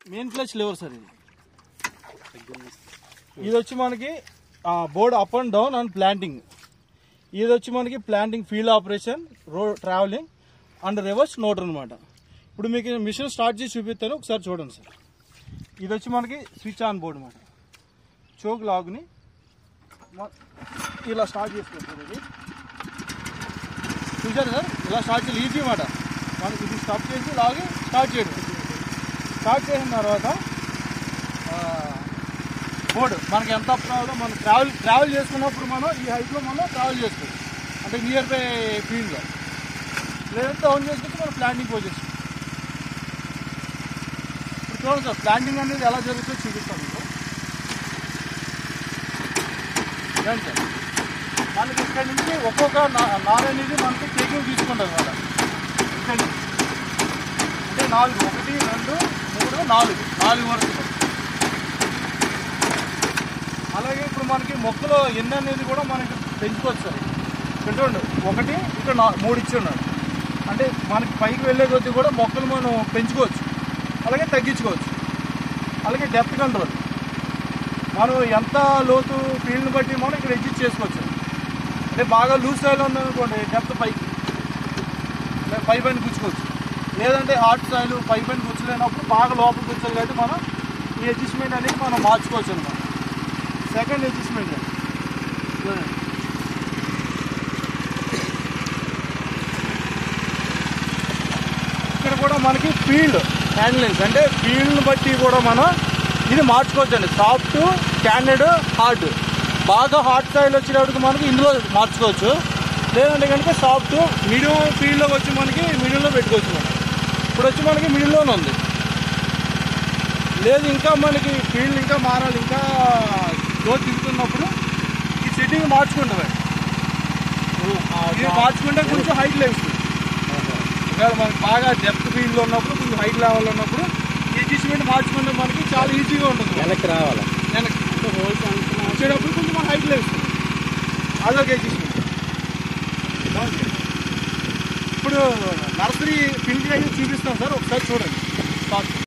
Main clutch liver sir ఇది ఇది వచ్చి మనకి board up and down and planting ఇది వచ్చి మనకి planting field operation road travelling and reverse rotor అనమాట ఇప్పుడు మీకు మిషన్ స్టార్ట్ చేసి చూపిస్తాను ఒకసారి చూడండి సార్ ఇది వచ్చి మనకి స్విచ్ ఆన్ బోర్డ్ అనమాట చోక్ లాగ్ని మ- ఇలా స్టార్ట్ చేసుకోండి సార్ ఇది చూసారు సార్ ఇలా స్టార్ట్ చేయాలి ఈజీ మాట మనకి ఇది స్టాప్ చేసి లాగి స్టార్ట్ చేయడం స్టార్ట్ చేసిన తర్వాత ఆ, బోర్డు మనకి ఎంత అప్ రావాలో మనం ట్రావెల్ ట్రావెల్ చేసుకున్నప్పుడు మనం ఈ హైట్లో మనం ట్రావెల్ చేసుకోవచ్చు అంటే నియర్ బై ఫీల్డ్లో లేదంటే ఆన్ చేసుకుంటే మనం ప్లాంటింగ్ పోసేస్తాం ఇప్పుడు చూడండి సార్ ప్లాంటింగ్ అనేది ఎలా జరుగుతుందో చూపిస్తాం మీకు ఏంటి సార్ మనకి ఇక్కడ నుంచి ఒక్కొక్క నా- నార అనేది మనకి టేకింగ్ తీసుకుంటుంది అనమాట ఇక్కడ నుంచి. అంటే నాలుగు ఒకటి రెండు మూడు నాలుగు నాలుగు వరకు అలాగే ఇప్పుడు మనకి మొక్కలు ఎన్ని అనేది కూడా మనకి పెంచుకోవచ్చు సార్ ఇక్కడ చూడండి ఒకటి ఇక్కడ నా- మూడు ఇచ్చి ఉన్నాడు అంటే మనకి పైకి వెళ్ళే కొద్దీ కూడా మొక్కలు మనం పెంచుకోవచ్చు అలాగే తగ్గించుకోవచ్చు అలాగే డెప్త్ కంట్రోల్ మనం ఎంత లోతు ఫీల్డ్ని బట్టి మనం ఇక్కడ అడ్జస్ట్ చేసుకోవచ్చు అంటే బాగా లూజ్ సాయిల్ ఉందనుకోండి డెప్త్ పైకి లే- పై పైన గుచ్చుకోవచ్చు లేదంటే హార్డ్ సాయిల్ పై పైన గుచ్చలేనప్పుడు బాగా లోపల గుచ్చాలి కాబట్టి మనం ఈ అడ్జస్ట్మెంట్ అనేది మనం మార్చుకోవచ్చు అనమాట సెకండ్ అడ్జస్ట్మెంట్ చూడండి ఇక్కడ కూడా మనకి ఫీల్డ్ హ్యాండ్లింగ్స్ అంటే ఫీల్డ్ని బట్టి కూడా మనం ఇది మార్చుకోవచ్చు అండి సాఫ్ట్ క్యాండెడ్ హార్డ్ బాగా హార్డ్ స్టైల్ వచ్చేటప్పటికి మనకి ఇందులో మార్చుకోవచ్చు లేదంటే కనుక సాఫ్ట్ మీడియం ఫీల్డ్లోకి వచ్చి మనకి మీడియంలో పెట్టుకోవచ్చు మనం ఇప్పుడు వచ్చి మనకి మిడిల్లోనే ఉంది లేదు ఇంకా మనకి ఫీల్డ్ ఇంకా మారాలి ఇంకా గ్రోత్ దిగుతున్నప్పుడు ఈ సెట్టింగ్ మార్చుకుంటాం ఇది మార్చుకుంటే కొంచెం హైట్ లెవెల్స్ ఒకవేళ మనకి బాగా డెప్త్ ఫీల్డ్ ఉన్నప్పుడు కొంచెం హైట్ లెవెల్ ఉన్నప్పుడు ఈ అడ్జస్ట్మెంట్ మార్చుకుంటే మనకి చాలా ఈజీగా ఉంటుంది వెనక్కి రావాలా వెనక్కి వచ్చేటప్పుడు కొంచెం మన హైట్ లెవెల్స్ అదొక అడ్జస్ట్మెంట్ ఇప్పుడు నర్సరీ ఫీల్డ్ అయితే చూపిస్తాం సార్ ఒకసారి చూడండి